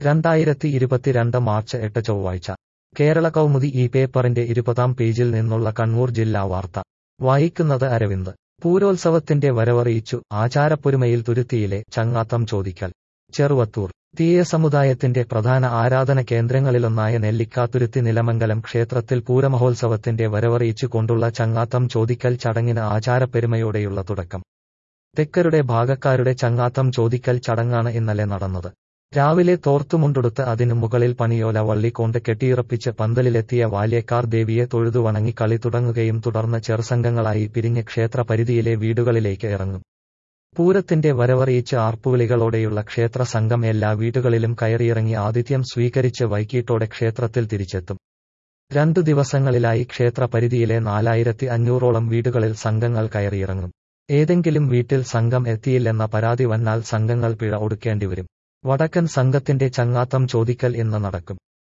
രണ്ടായിരത്തി ഇരുപത്തിരണ്ട് മാർച്ച് എട്ട് ചൊവ്വാഴ്ച കേരള കൗമുദി ഈ പേപ്പറിന്റെ ഇരുപതാം പേജിൽ നിന്നുള്ള കണ്ണൂർ ജില്ലാ വാർത്ത വായിക്കുന്നത് അരവിന്ദ് പൂരോത്സവത്തിന്റെ വരവറിയിച്ചു ആചാരപ്പൊരുമയിൽ തുരുത്തിയിലെ ചങ്ങാത്തം ചോദിക്കൽ ചെറുവത്തൂർ തീയ സമുദായത്തിന്റെ പ്രധാന ആരാധന കേന്ദ്രങ്ങളിലൊന്നായ നെല്ലിക്കാതുരുത്തി നിലമംഗലം ക്ഷേത്രത്തിൽ പൂരമഹോത്സവത്തിന്റെ വരവറിയിച്ചു കൊണ്ടുള്ള ചങ്ങാത്തം ചോദിക്കൽ ചടങ്ങിന് ആചാരപ്പെരുമയോടെയുള്ള തുടക്കം തെക്കരുടെ ഭാഗക്കാരുടെ ചങ്ങാത്തം ചോദിക്കൽ ചടങ്ങാണ് ഇന്നലെ നടന്നത് രാവിലെ തോർത്തുമുണ്ടെടുത്ത് അതിനു മുകളിൽ പണിയോല വള്ളിക്കൊണ്ട് കെട്ടിയുറപ്പിച്ച് പന്തലിലെത്തിയ വാല്യക്കാർ ദേവിയെ തൊഴുതു വണങ്ങി കളി തുടങ്ങുകയും തുടർന്ന് ചെറുസംഘങ്ങളായി പിരിഞ്ഞ് ക്ഷേത്ര പരിധിയിലെ വീടുകളിലേക്ക് ഇറങ്ങും പൂരത്തിന്റെ വരവറിയിച്ച് ആർപ്പുവിളികളോടെയുള്ള ക്ഷേത്ര സംഘം എല്ലാ വീടുകളിലും കയറിയിറങ്ങി ആതിഥ്യം സ്വീകരിച്ച് വൈകീട്ടോടെ ക്ഷേത്രത്തിൽ തിരിച്ചെത്തും രണ്ടു ദിവസങ്ങളിലായി ക്ഷേത്ര പരിധിയിലെ നാലായിരത്തി അഞ്ഞൂറോളം വീടുകളിൽ സംഘങ്ങൾ കയറിയിറങ്ങും ഏതെങ്കിലും വീട്ടിൽ സംഘം എത്തിയില്ലെന്ന പരാതി വന്നാൽ സംഘങ്ങൾ പിഴ ഒടുക്കേണ്ടിവരും വടക്കൻ സംഘത്തിന്റെ ചങ്ങാത്തം ചോദിക്കൽ ഇന്ന് നടക്കും